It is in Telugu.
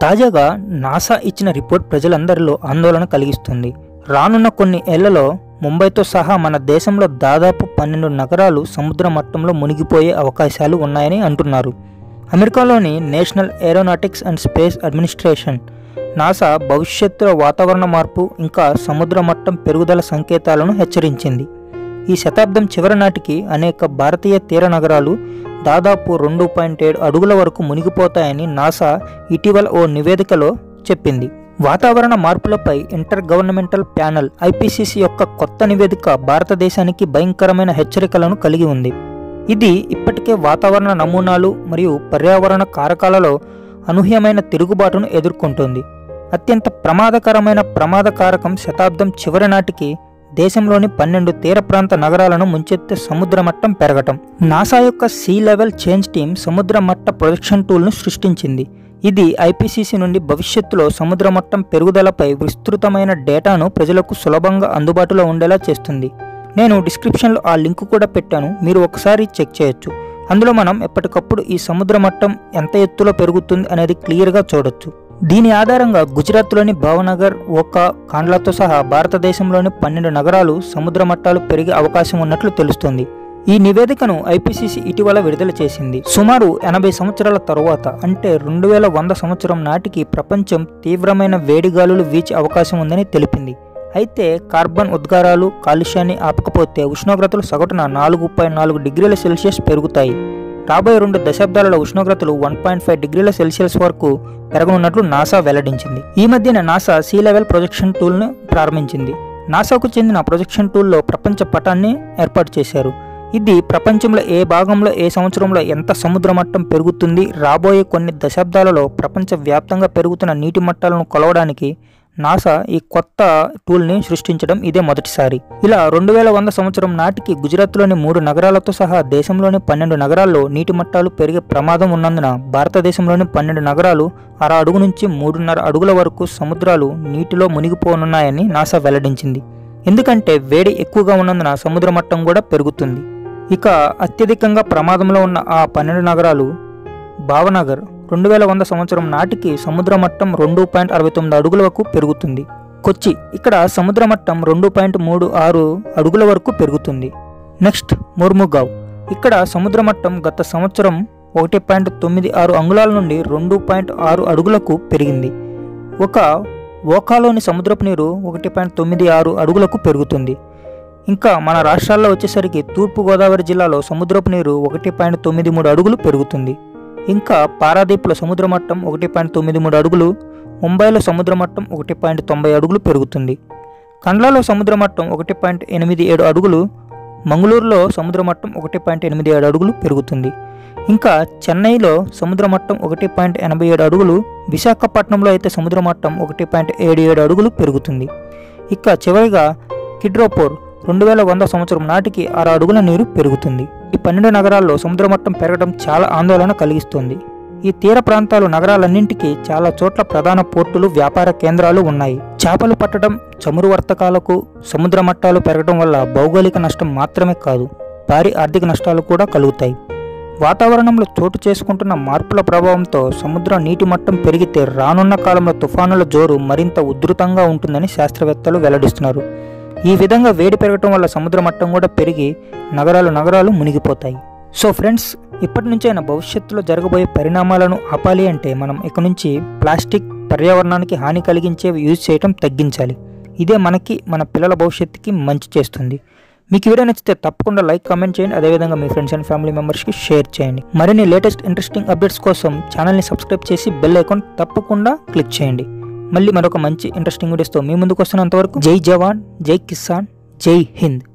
తాజాగా నాసా ఇచ్చిన రిపోర్ట్ ప్రజలందరిలో ఆందోళన కలిగిస్తుంది రానున్న కొన్ని ఏళ్లలో ముంబైతో సహా మన దేశంలో దాదాపు పన్నెండు నగరాలు సముద్ర మట్టంలో మునిగిపోయే అవకాశాలు ఉన్నాయని అంటున్నారు అమెరికాలోని National Aeronautics and Space Administration NASA భవిష్యత్తులో వాతావరణ మార్పు ఇంకా సముద్ర మట్టం పెరుగుదల సంకేతాలను హెచ్చరించింది ఈ శతాబ్దం చివరి నాటికి అనేక భారతీయ తీర నగరాలు దాదాపు రెండు పాయింట్ ఏడు అడుగుల వరకు మునిగిపోతాయని నాసా ఇటీవల ఓ నివేదికలో చెప్పింది వాతావరణ మార్పులపై ఇంటర్ గవర్నమెంటల్ ప్యానెల్ ఐపీసీసీ యొక్క కొత్త నివేదిక భారతదేశానికి భయంకరమైన హెచ్చరికలను కలిగి ఉంది ఇది ఇప్పటికే వాతావరణ నమూనాలు మరియు పర్యావరణ కారకాలలో అనూహ్యమైన తిరుగుబాటును ఎదుర్కొంటోంది అత్యంత ప్రమాదకరమైన ప్రమాద కారకం శతాబ్దం చివరి నాటికి దేశంలోని పన్నెండు తీర ప్రాంత నగరాలను ముంచెత్తే సముద్ర మట్టం పెరగటం నాసా యొక్క సీ లెవెల్ చేంజ్ టీం సముద్ర మట్ట ప్రొజెక్షన్ టూల్ను సృష్టించింది ఇది ఐపీసీసీ నుండి భవిష్యత్తులో సముద్ర మట్టం పెరుగుదలపై విస్తృతమైన డేటాను ప్రజలకు సులభంగా అందుబాటులో ఉండేలా చేస్తుంది నేను డిస్క్రిప్షన్లో ఆ లింక్ కూడా పెట్టాను మీరు ఒకసారి చెక్ చేయొచ్చు అందులో మనం ఎప్పటికప్పుడు ఈ సముద్ర మట్టం ఎంత ఎత్తులో పెరుగుతుంది అనేది క్లియర్గా చూడొచ్చు దీని ఆధారంగా గుజరాత్లోని భావనగర్ ఓకా కాండ్లాతో సహా భారతదేశంలోని పన్నెండు నగరాలు సముద్ర మట్టాలు పెరిగే అవకాశం ఉన్నట్లు తెలుస్తోంది ఈ నివేదికను ఐపీసీసీ ఇటీవల విడుదల చేసింది సుమారు ఎనభై సంవత్సరాల తరువాత అంటే రెండు వేల వంద సంవత్సరం నాటికి ప్రపంచం తీవ్రమైన వేడిగాలులు వీచే అవకాశం ఉందని తెలిపింది అయితే కార్బన్ ఉద్గారాలు కాలుష్యాన్ని ఆపకపోతే ఉష్ణోగ్రతలు సగటున నాలుగు పాయింట్ నాలుగు డిగ్రీల సెల్సియస్ పెరుగుతాయి రాబోయే రెండు దశాబ్దాలలో ఉష్ణోగ్రతలు వన్ పాయింట్ ఫైవ్ డిగ్రీల సెల్సియస్ వరకు పెరగనున్నట్లు నాసా వెల్లడించింది ఈ మధ్యన నాసా సీ లెవెల్ ప్రొజెక్షన్ టూల్ను ప్రారంభించింది నాసాకు చెందిన ప్రొజెక్షన్ టూల్లో ప్రపంచ పటాన్ని ఏర్పాటు చేశారు ఇది ప్రపంచంలో ఏ భాగంలో ఏ సంవత్సరంలో ఎంత సముద్ర మట్టం పెరుగుతుంది రాబోయే కొన్ని దశాబ్దాలలో ప్రపంచ వ్యాప్తంగా పెరుగుతున్న నీటి మట్టాలను కొలవడానికి నాసా ఈ కొత్త టూల్ని సృష్టించడం ఇదే మొదటిసారి ఇలా రెండు వేల వంద సంవత్సరం నాటికి గుజరాత్లోని మూడు నగరాలతో సహా దేశంలోని పన్నెండు నగరాల్లో నీటి మట్టాలు పెరిగే ప్రమాదం ఉన్నందున భారతదేశంలోని పన్నెండు నగరాలు అర అడుగు నుంచి మూడున్నర అడుగుల వరకు సముద్రాలు నీటిలో మునిగిపోనున్నాయని నాసా వెల్లడించింది ఎందుకంటే వేడి ఎక్కువగా ఉన్నందున సముద్ర మట్టం కూడా పెరుగుతుంది ఇక అత్యధికంగా ప్రమాదంలో ఉన్న ఆ పన్నెండు నగరాలు భావనగర్ రెండు వేల వంద సంవత్సరం నాటికి సముద్ర మట్టం రెండు పాయింట్ అరవై తొమ్మిది అడుగుల వరకు పెరుగుతుంది కొచ్చి ఇక్కడ సముద్ర మట్టం రెండు పాయింట్ మూడు ఆరు అడుగుల వరకు పెరుగుతుంది నెక్స్ట్ ముర్ముగావ్ ఇక్కడ సముద్ర మట్టం గత సంవత్సరం ఒకటి పాయింట్ తొమ్మిది ఆరు అంగుళాల నుండి రెండు పాయింట్ ఆరు అడుగులకు పెరిగింది ఒక ఓకాలోని సముద్రపు నీరు ఒకటి పాయింట్ తొమ్మిది ఆరు అడుగులకు పెరుగుతుంది ఇంకా మన రాష్ట్రాల్లో వచ్చేసరికి తూర్పు గోదావరి జిల్లాలో సముద్రపు నీరు ఒకటి పాయింట్ తొమ్మిది మూడు అడుగులు పెరుగుతుంది ఇంకా పారాదీప్లో సముద్ర మట్టం ఒకటి పాయింట్ తొమ్మిది మూడు అడుగులు ముంబైలో సముద్ర మట్టం ఒకటి పాయింట్ తొంభై అడుగులు పెరుగుతుంది కండ్లాలో సముద్ర మట్టం ఒకటి పాయింట్ ఎనిమిది ఏడు అడుగులు మంగళూరులో సముద్ర మట్టం ఒకటి పాయింట్ ఎనిమిది ఏడు అడుగులు పెరుగుతుంది ఇంకా చెన్నైలో సముద్ర మట్టం ఒకటి పాయింట్ ఎనభై ఏడు అడుగులు విశాఖపట్నంలో అయితే సముద్ర మట్టం ఒకటి పాయింట్ ఏడు ఏడు అడుగులు పెరుగుతుంది ఇక చివరిగా కిడ్రోపోర్ రెండు వేల వంద సంవత్సరం నాటికి ఆరు అడుగుల నీరు పెరుగుతుంది ఈ పన్నెండు నగరాల్లో సముద్ర మట్టం పెరగడం చాలా ఆందోళన కలిగిస్తుంది ఈ తీర ప్రాంతాలు నగరాలన్నింటికీ చాలా చోట్ల ప్రధాన పోర్టులు వ్యాపార కేంద్రాలు ఉన్నాయి చేపలు పట్టడం చమురు వర్తకాలకు సముద్ర మట్టాలు పెరగడం వల్ల భౌగోళిక నష్టం మాత్రమే కాదు భారీ ఆర్థిక నష్టాలు కూడా కలుగుతాయి వాతావరణంలో చోటు చేసుకుంటున్న మార్పుల ప్రభావంతో సముద్ర నీటి మట్టం పెరిగితే రానున్న కాలంలో తుఫానుల జోరు మరింత ఉధృతంగా ఉంటుందని శాస్త్రవేత్తలు వెల్లడిస్తున్నారు ఈ విధంగా వేడి పెరగటం వల్ల సముద్ర మట్టం కూడా పెరిగి నగరాలు నగరాలు మునిగిపోతాయి సో ఫ్రెండ్స్ ఇప్పటి నుంచైనా భవిష్యత్తులో జరగబోయే పరిణామాలను ఆపాలి అంటే మనం ఇక నుంచి ప్లాస్టిక్ పర్యావరణానికి హాని కలిగించేవి యూజ్ చేయటం తగ్గించాలి ఇదే మనకి మన పిల్లల భవిష్యత్తుకి మంచి చేస్తుంది మీకు ఈ వీడియో నచ్చితే తప్పకుండా లైక్ కామెంట్ చేయండి అదేవిధంగా మీ ఫ్రెండ్స్ అండ్ ఫ్యామిలీ మెంబర్స్కి షేర్ చేయండి మరిన్ని లేటెస్ట్ ఇంట్రెస్టింగ్ అప్డేట్స్ కోసం ఛానల్ని సబ్స్క్రైబ్ చేసి బెల్ ఐకాన్ తప్పకుండా క్లిక్ చేయండి మళ్ళీ మరొక మంచి ఇంట్రెస్టింగ్ వీడియోస్తో మీ ముందుకు వస్తున్నంత వరకు జై జవాన్ జై కిసాన్ జై హింద్